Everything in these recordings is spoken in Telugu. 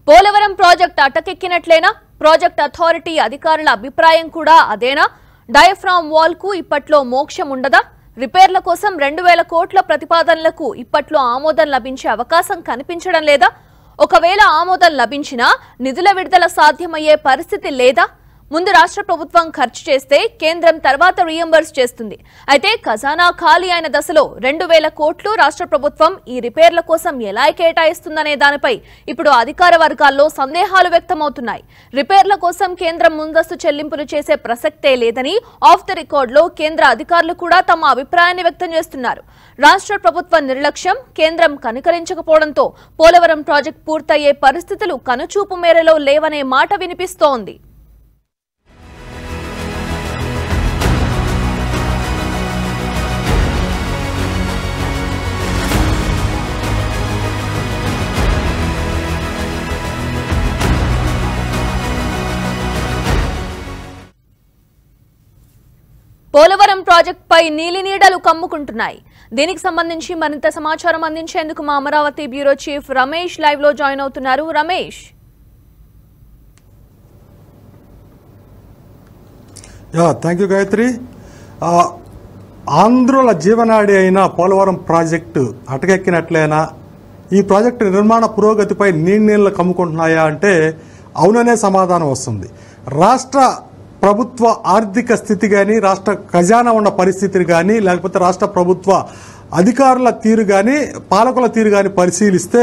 పోలవరం ప్రాజెక్ట్ అటకెక్కినట్లేనా ప్రాజెక్ట్ అథారిటీ అధికారుల అభిప్రాయం కూడా అదేనా డయఫ్రామ్ వాల్ కు ఇప్పట్లో మోక్షం ఉండదా రిపేర్ల కోసం రెండు వేల కోట్ల ప్రతిపాదనలకు ఇప్పట్లో ఆమోదం లభించే అవకాశం కనిపించడం లేదా ఒకవేళ ఆమోదం లభించినా నిధుల విడుదల సాధ్యమయ్యే పరిస్థితి లేదా ముందు రాష్ట్ర ప్రభుత్వం ఖర్చు చేస్తే కేంద్రం తర్వాత రీఎంబర్స్ చేస్తుంది అయితే ఖజానా ఖాళీ అయిన దశలో రెండు వేల కోట్లు రాష్ట్ర ప్రభుత్వం ఈ రిపేర్ల కోసం ఎలా కేటాయిస్తుందనే దానిపై ఇప్పుడు అధికార వర్గాల్లో సందేహాలు వ్యక్తమవుతున్నాయి రిపేర్ల కోసం కేంద్రం ముందస్తు చెల్లింపులు చేసే ప్రసక్తే లేదని ఆఫ్ ద రికార్డులో కేంద్ర అధికారులు కూడా తమ అభిప్రాయాన్ని వ్యక్తం చేస్తున్నారు రాష్ట్ర ప్రభుత్వ నిర్లక్ష్యం కేంద్రం కనికరించకపోవడంతో పోలవరం ప్రాజెక్టు పూర్తయ్యే పరిస్థితులు కనుచూపు మేరలో లేవనే మాట వినిపిస్తోంది పోలవరం ప్రాజెక్టుపై నీలినీడలు కమ్ముకుంటున్నాయి దీనికి సంబంధించి మరింత సమాచారం అందించేందుకు మా Amaravati bureau chief Ramesh live లో జాయిన్ అవుతున్నారు రమేష్ యా థ్యాంక్ యూ గాయత్రి ఆ, ఆంధ్రుల జీవనాడి అయిన పోలవరం ప్రాజెక్టు అటకెక్కినట్లేనా ఈ ప్రాజెక్టు నిర్మాణ పురోగతిపై నీళ్ళు కమ్ముకుంటున్నాయా అంటే అవుననే సమాధానం వస్తుంది రాష్ట్ర ప్రభుత్వ ఆర్థిక స్థితి కానీ రాష్ట్ర ఖజానా ఉన్న పరిస్థితిని కానీ లేకపోతే రాష్ట్ర ప్రభుత్వ అధికారుల తీరు కానీ పాలకుల తీరు కానీ పరిశీలిస్తే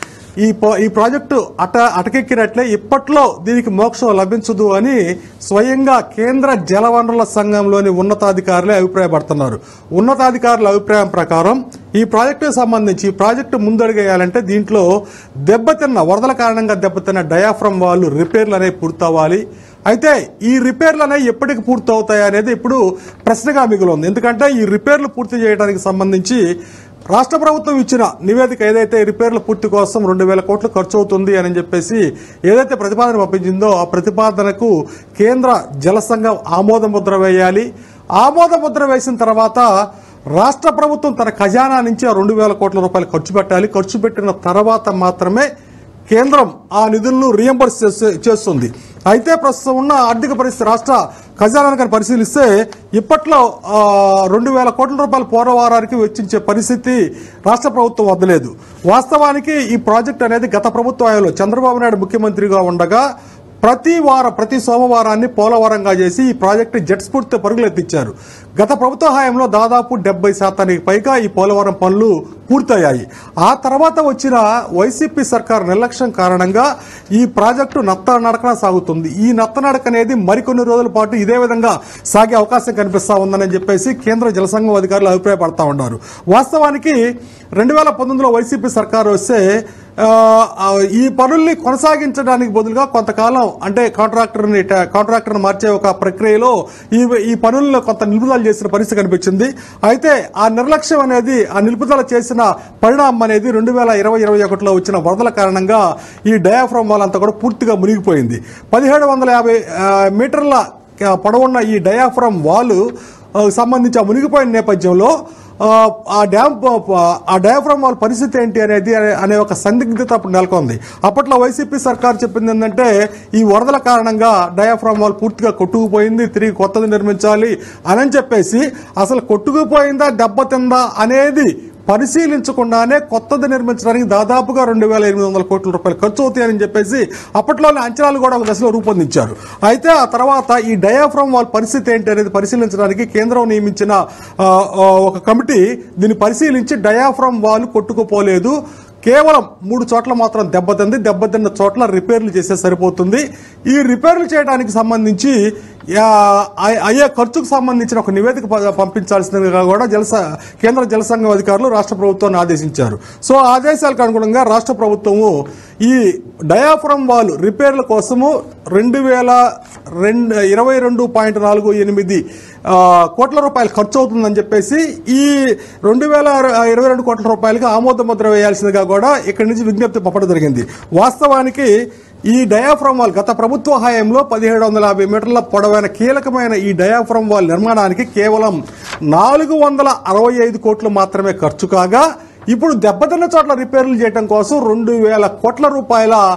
ఈ పో- ఈ ప్రాజెక్టు అట అటకెక్కినట్లే ఇప్పట్లో దీనికి మోక్షం లభించదు అని స్వయంగా కేంద్ర జలవనరుల సంఘంలోని ఉన్నతాధికారులే అభిప్రాయపడుతున్నారు ఉన్నతాధికారుల అభిప్రాయం ప్రకారం ఈ ప్రాజెక్టుకు సంబంధించి ఈ ప్రాజెక్టు ముందడుగేయాలంటే దీంట్లో దెబ్బతిన్న వరదల కారణంగా దెబ్బతిన్న డయాఫ్రమ్ వాళ్ళు రిపేర్లు అనేవి పూర్తవ్వాలి అయితే ఈ రిపేర్లు అనేవి ఎప్పటికి పూర్తవుతాయి అనేది ఇప్పుడు ప్రశ్నగా మిగులుంది ఎందుకంటే ఈ రిపేర్లు పూర్తి చేయడానికి సంబంధించి రాష్ట్ర ప్రభుత్వం ఇచ్చిన నివేదిక ఏదైతే రిపేర్ల పూర్తి కోసం రెండు వేల కోట్లు ఖర్చు అవుతుంది అని చెప్పేసి ఏదైతే ప్రతిపాదన పంపించిందో ఆ ప్రతిపాదనకు కేంద్ర జల సంఘం ఆమోద ముద్ర వేయాలి ఆమోద ముద్ర వేసిన తర్వాత రాష్ట్ర ప్రభుత్వం తన ఖజానా నుంచి ఆ రెండు వేల కోట్ల రూపాయలు ఖర్చు పెట్టాలి ఖర్చు పెట్టిన తర్వాత మాత్రమే కేంద్రం ఆ నిధులను రియంబర్స్ చేసే- చేస్తుంది అయితే ప్రస్తుతం ఉన్న ఆర్థిక పరిస్థితి రాష్ట్ర ఖజానాను కనుక పరిశీలిస్తే ఇప్పట్లో ఆ, రెండు వేల కోట్ల రూపాయల పోరవారానికి వెచ్చించే పరిస్థితి రాష్ట్ర ప్రభుత్వం వద్దలేదు వాస్తవానికి ఈ ప్రాజెక్ట్ అనేది గత ప్రభుత్వ హయాంలో చంద్రబాబు నాయుడు ముఖ్యమంత్రిగా ఉండగా ప్రతి వారం ప్రతి సోమవారాన్ని పోలవరంగా చేసి ఈ ప్రాజెక్టు జెట్ స్ఫూర్తితో పరుగులెత్తించారు గత ప్రభుత్వ హయాంలో దాదాపు డెబ్బై శాతానికి పైగా ఈ పోలవరం పనులు పూర్తయ్యాయి ఆ తర్వాత వచ్చిన వైసీపీ సర్కార్ నిర్లక్ష్యం కారణంగా ఈ ప్రాజెక్టు నత్త నడకన సాగుతుంది ఈ నత్త నడక అనేది మరికొన్ని రోజుల పాటు ఇదే విధంగా సాగే అవకాశం కనిపిస్తా ఉందని చెప్పేసి కేంద్ర జలసంఘం అధికారులు అభిప్రాయపడతా ఉన్నారు వాస్తవానికి రెండు వేల పంతొమ్మిదిలో వైసీపీ సర్కార్ వస్తే ఆ, ఆ, ఈ పనుల్ని కొనసాగించడానికి బదులుగా కొంతకాలం అంటే కాంట్రాక్టర్ని కాంట్రాక్టర్ని మార్చే ఒక ప్రక్రియలో ఈ ఈ పనుల్లో కొంత నిలుపుదల చేసిన పరిస్థితి కనిపించింది అయితే ఆ నిర్లక్ష్యం అనేది ఆ నిలుపుదల చేసిన పరిణామం అనేది రెండు వేల ఇరవై ఇరవై ఒకటిలో వచ్చిన వరదల కారణంగా ఈ డయాఫ్రమ్ వాల్ అంతా కూడా పూర్తిగా మునిగిపోయింది పదిహేడు వందల యాభై ఆ, మీటర్ల ఆ, పొడవున్న ఈ డయాఫ్రమ్ వాల్ ఆ, సంబంధించి ఆ మునిగిపోయిన నేపథ్యంలో ఆ, ఆ డ్యామ్ ప- ఆ డయాఫ్రమ్ వాళ్ళ పరిస్థితి ఏంటి అనేది అనే- అనే ఒక సందిగ్ధత అప్పుడు నెలకొంది అప్పట్లో వైసీపీ సర్కార్ చెప్పింది ఏంటంటే ఈ వరదల కారణంగా డయాఫ్రమ్ వాల్ పూర్తిగా కొట్టుకుపోయింది తిరిగి కొత్తది నిర్మించాలి అని చెప్పేసి అసలు కొట్టుకుపోయిందా దెబ్బతిందా అనేది పరిశీలించకుండానే కొత్తది నిర్మించడానికి దాదాపుగా రెండు వేల ఎనిమిది వందల కోట్ల రూపాయలు ఖర్చు అవుతాయని చెప్పేసి అప్పట్లోనే అంచనాలు కూడా ఒక దశలో రూపొందించారు అయితే ఆ తర్వాత ఈ డయాఫ్రమ్ వాళ్ళ పరిస్థితి ఏంటి అనేది పరిశీలించడానికి కేంద్రం నియమించిన ఆ, ఆ, ఒక కమిటీ దీన్ని పరిశీలించి డయాఫ్రమ్ వాల్ కొట్టుకుపోలేదు కేవలం మూడు చోట్ల మాత్రం దెబ్బతింది దెబ్బతిన్న చోట్ల రిపేర్లు చేస్తే సరిపోతుంది ఈ రిపేర్లు చేయడానికి సంబంధించి ఆ, అయ్యే- అయ్యే ఖర్చుకు సంబంధించిన ఒక నివేదిక ప- పంపించాల్సిందిగా కూడా జలస కేంద్ర జలసంఘం అధికారులు రాష్ట్ర ప్రభుత్వాన్ని ఆదేశించారు సో ఆదేశాలకు అనుగుణంగా రాష్ట్ర ప్రభుత్వము ఈ డయాఫ్రమ్ వాల్ రిపేర్ల కోసము రెండు వేల రెండు ఇరవై రెండు పాయింట్ నాలుగు ఎనిమిది ఆ, కోట్ల రూపాయలు ఖర్చు అవుతుందని చెప్పేసి ఈ రెండు వేల ఇరవై రెండు కోట్ల రూపాయలకి ఆమోద ముద్ర వేయాల్సిందిగా కూడా ఇక్కడి నుంచి విజ్ఞప్తి పంపడం జరిగింది వాస్తవానికి ఈ డయాఫ్రమ్ వాల్ గత ప్రభుత్వ హయాంలో పదిహేడు వందల యాభై మీటర్ల పొడవైన కీలకమైన ఈ డయాఫ్రమ్ వాల్ నిర్మాణానికి కేవలం నాలుగు వందల అరవై ఐదు కోట్లు మాత్రమే ఖర్చు కాగా ఇప్పుడు దెబ్బతిన్న చోట్ల రిపేర్లు చేయడం కోసం రెండు వేల కోట్ల రూపాయల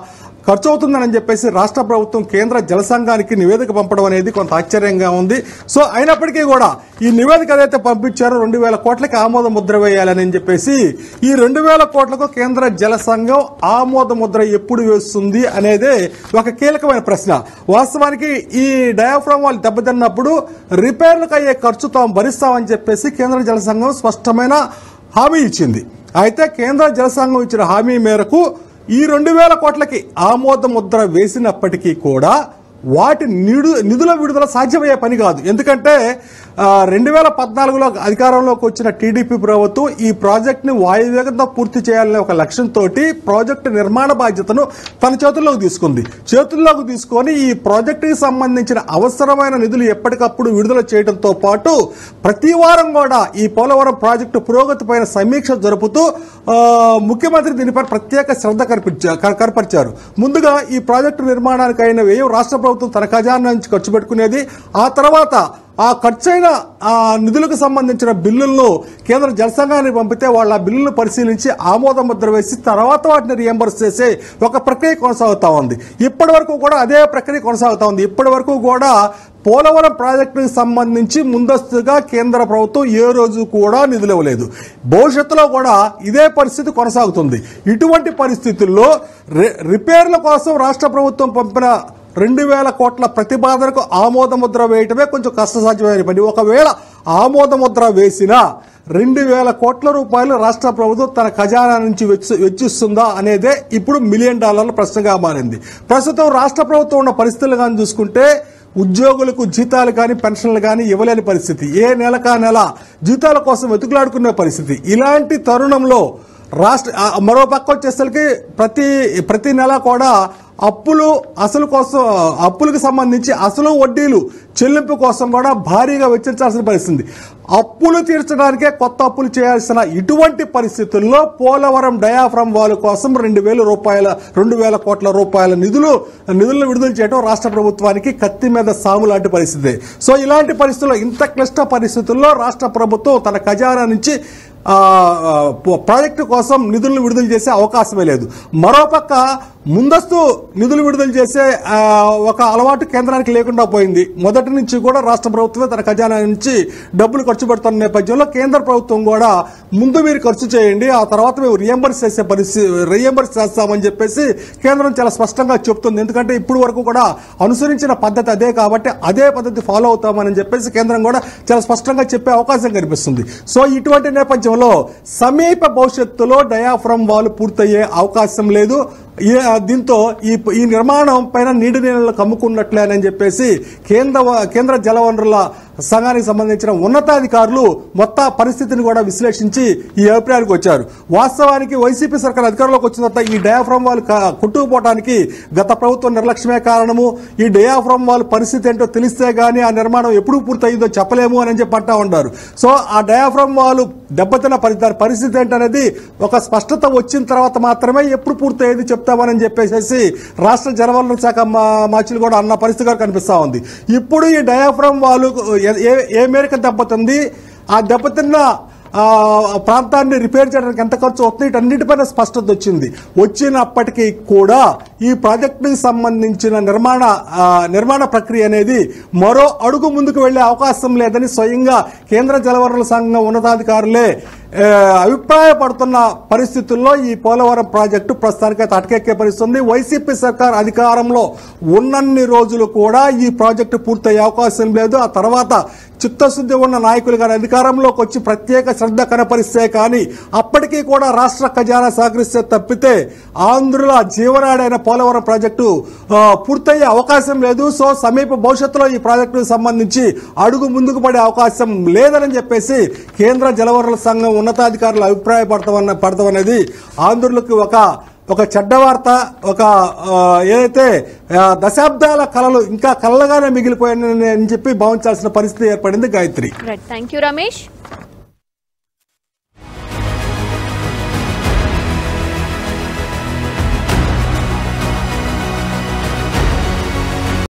ఖర్చు అవుతుందని చెప్పేసి రాష్ట్ర ప్రభుత్వం కేంద్ర జల సంఘానికి నివేదిక పంపడం అనేది కొంత ఆశ్చర్యంగా ఉంది సో అయినప్పటికీ కూడా ఈ నివేదిక ఏదైతే పంపించారో రెండు వేల కోట్లకి ఆమోద ముద్ర వేయాలని చెప్పేసి ఈ రెండు వేల కోట్లకు కేంద్ర జల సంఘం ఆమోద ముద్ర ఎప్పుడు వేస్తుంది అనేదే ఒక కీలకమైన ప్రశ్న వాస్తవానికి ఈ డయాఫ్రామ్ వాళ్ళు దెబ్బతిన్నప్పుడు రిపేర్లకు అయ్యే ఖర్చు తాము భరిస్తామని చెప్పేసి కేంద్ర జల సంఘం స్పష్టమైన హామీ ఇచ్చింది అయితే కేంద్ర జల సంఘం ఇచ్చిన హామీ మేరకు ఈ రెండు వేల కోట్లకి ఆమోద ముద్ర వేసినప్పటికీ కూడా వాటి నిడు నిధుల విడుదల సాధ్యమయ్యే పని కాదు ఎందుకంటే రెండు వేల పద్నాలుగులో అధికారంలోకి వచ్చిన టీడీపీ ప్రభుత్వం ఈ ప్రాజెక్ట్ని వాయువేగంతో పూర్తి చేయాలనే ఒక లక్ష్యంతో ప్రాజెక్టు నిర్మాణ బాధ్యతను తన చేతుల్లోకి తీసుకుంది చేతుల్లోకి తీసుకొని ఈ ప్రాజెక్టుకి సంబంధించిన అవసరమైన నిధులు ఎప్పటికప్పుడు విడుదల చేయడంతో పాటు ప్రతి వారం కూడా ఈ పోలవరం ప్రాజెక్టు పురోగతి పైన సమీక్ష జరుపుతూ ఆ, ముఖ్యమంత్రి దీనిపై ప్రత్యేక శ్రద్ధ కనిపించా క- కనపరిచారు ముందుగా ఈ ప్రాజెక్టు నిర్మాణానికి అయిన వ్యయం రాష్ట్ర ప్రభుత్వం తన ఖజానా నుంచి ఖర్చు పెట్టుకునేది ఆ తర్వాత ఆ ఖర్చైన ఆ నిధులకు సంబంధించిన బిల్లులను కేంద్ర జలసంఘానికి పంపితే వాళ్ళు ఆ బిల్లులను పరిశీలించి ఆమోద ముద్ర వేసి తర్వాత వాటిని రియంబర్స్ చేసే ఒక ప్రక్రియ కొనసాగుతా ఉంది ఇప్పటి వరకు కూడా అదే ప్రక్రియ కొనసాగుతా ఉంది ఇప్పటి వరకు కూడా పోలవరం ప్రాజెక్టుకు సంబంధించి ముందస్తుగా కేంద్ర ప్రభుత్వం ఏ రోజు కూడా నిధులు ఇవ్వలేదు భవిష్యత్తులో కూడా ఇదే పరిస్థితి కొనసాగుతుంది ఇటువంటి పరిస్థితుల్లో రి- రిపేర్ల కోసం రాష్ట్ర ప్రభుత్వం పంపిన రెండు వేల కోట్ల ప్రతిపాదనకు ఆమోద ముద్ర వేయటమే కొంచెం కష్టసాధ్యమైన పని ఒకవేళ ఆమోద ముద్ర వేసినా రెండు వేల కోట్ల రూపాయలు రాష్ట్ర ప్రభుత్వం తన ఖజానా నుంచి వెచ్చి వెచ్చిస్తుందా అనేదే ఇప్పుడు మిలియన్ డాలర్ల ప్రశ్నగా మారింది ప్రస్తుతం రాష్ట్ర ప్రభుత్వం ఉన్న పరిస్థితులు కానీ చూసుకుంటే ఉద్యోగులకు జీతాలు కానీ పెన్షన్లు కానీ ఇవ్వలేని పరిస్థితి ఏ నెలకా నెల జీతాల కోసం వెతుకులాడుకునే పరిస్థితి ఇలాంటి తరుణంలో రాష్ట్ర ఆ, మరో పక్క వచ్చేసరికి ప్రతి ప్రతి నెల కూడా అప్పులు అసలు కోసం అప్పులకు సంబంధించి అసలు వడ్డీలు చెల్లింపు కోసం కూడా భారీగా వెచ్చించాల్సిన పరిస్థితి అప్పులు తీర్చడానికే కొత్త అప్పులు చేయాల్సిన ఇటువంటి పరిస్థితుల్లో పోలవరం డయాఫ్రమ్ వాల్ కోసం రెండు వేల రూపాయల రెండు వేల కోట్ల రూపాయల నిధులు నిధులను విడుదల చేయడం రాష్ట్ర ప్రభుత్వానికి కత్తి మీద సాము లాంటి పరిస్థితి సో ఇలాంటి పరిస్థితుల్లో ఇంత క్లిష్ట పరిస్థితుల్లో రాష్ట్ర ప్రభుత్వం తన ఖజానా నుంచి ఆ, ఆ, ప్రాజెక్టు కోసం నిధులను విడుదల చేసే అవకాశమే లేదు మరోపక్క ముందస్తు నిధులు విడుదల చేసే ఆ, ఒక అలవాటు కేంద్రానికి లేకుండా పోయింది మొదటి నుంచి కూడా రాష్ట్ర ప్రభుత్వమే తన ఖజానా నుంచి డబ్బులు ఖర్చు పెడుతున్న నేపథ్యంలో కేంద్ర ప్రభుత్వం కూడా ముందు మీరు ఖర్చు చేయండి ఆ తర్వాత మేము రియంబర్స్ చేసే పరిస్థితి రియంబర్స్ చేస్తామని చెప్పేసి కేంద్రం చాలా స్పష్టంగా చెప్తుంది ఎందుకంటే ఇప్పుడు వరకు కూడా అనుసరించిన పద్ధతి అదే కాబట్టి అదే పద్ధతి ఫాలో అవుతామని చెప్పేసి కేంద్రం కూడా చాలా స్పష్టంగా చెప్పే అవకాశం కనిపిస్తుంది సో ఇటువంటి నేపథ్యంలో సమీప భవిష్యత్తులో డయాఫ్రమ్ వాల్ పూర్తయ్యే అవకాశం లేదు ఈ- దీంతో ఈ ఈ నిర్మాణం పైన నీటి నీళ్ళను కమ్ముకున్నట్లే అని చెప్పేసి కేంద్ర వ- కేంద్ర జలవనరుల సంఘానికి సంబంధించిన ఉన్నతాధికారులు మొత్తం పరిస్థితిని కూడా విశ్లేషించి ఈ అభిప్రాయానికి వచ్చారు వాస్తవానికి వైసీపీ సర్కార్ అధికారంలోకి వచ్చిన తర్వాత ఈ డయాఫ్రమ్ వాల్ క- కొట్టుకుపోవడానికి గత ప్రభుత్వం నిర్లక్ష్యమే కారణము ఈ డయాఫ్రమ్ వాల్ పరిస్థితి ఏంటో తెలిస్తే గానీ ఆ నిర్మాణం ఎప్పుడు పూర్తయిందో చెప్పలేము అని చెప్పి అంటా ఉన్నారు సో ఆ డయాఫ్రమ్ వాల్ దెబ్బతిన్న పరి దాని పరిస్థితి ఏంటనేది ఒక స్పష్టత వచ్చిన తర్వాత మాత్రమే ఎప్పుడు పూర్తయ్యేది చెప్తామని చెప్పేసి రాష్ట్ర జలవనరుల శాఖ మా- మాచులు కూడా అన్న పరిస్థితి కూడా కనిపిస్తా ఉంది ఇప్పుడు ఈ డయాఫ్రమ్ వాళ్ళు ఏ- ఏ- ఏ మేరకు దెబ్బతింది ఆ దెబ్బతిన్న ఆ ప్రాంతాన్ని రిపేర్ చేయడానికి ఎంత ఖర్చు అవుతుంది వీటన్నిటిపైన స్పష్టత వచ్చింది వచ్చినప్పటికీ కూడా ఈ ప్రాజెక్టుకి సంబంధించిన నిర్మాణ ఆ, నిర్మాణ ప్రక్రియ అనేది మరో అడుగు ముందుకు వెళ్లే అవకాశం లేదని స్వయంగా కేంద్ర జలవనరుల సంఘం ఉన్నతాధికారులే ఆ, అభిప్రాయపడుతున్న పరిస్థితుల్లో ఈ పోలవరం ప్రాజెక్టు ప్రస్తుతానికి అటకెక్కే పరిస్థితి ఉంది వైసీపీ సర్కార్ అధికారంలో ఉన్నన్ని రోజులు కూడా ఈ ప్రాజెక్టు పూర్తయ్యే అవకాశం లేదు ఆ తర్వాత చిత్తశుద్ధి ఉన్న నాయకులు కానీ అధికారంలోకి వచ్చి ప్రత్యేక శ్రద్ధ కనపరిస్తే కానీ అప్పటికీ కూడా రాష్ట్ర ఖజానా సహకరిస్తే తప్పితే ఆంధ్రుల జీవనాడైన పోలవరం ప్రాజెక్టు ఆ, పూర్తయ్యే అవకాశం లేదు సో సమీప భవిష్యత్తులో ఈ ప్రాజెక్టుకు సంబంధించి అడుగు ముందుకు పడే అవకాశం లేదని చెప్పేసి కేంద్ర జలవనరుల సంఘం ఉన్నతాధికారులు అభిప్రాయపడతామన్న పడతామనేది ఆంధ్రులకు ఒక ఒక చెడ్డ వార్త ఒక ఆ, ఏదైతే ఆ, దశాబ్దాల కళలు ఇంకా కళ్ళగానే మిగిలిపోయాయని అని చెప్పి భావించాల్సిన పరిస్థితి ఏర్పడింది Gayatri right thank you Ramesh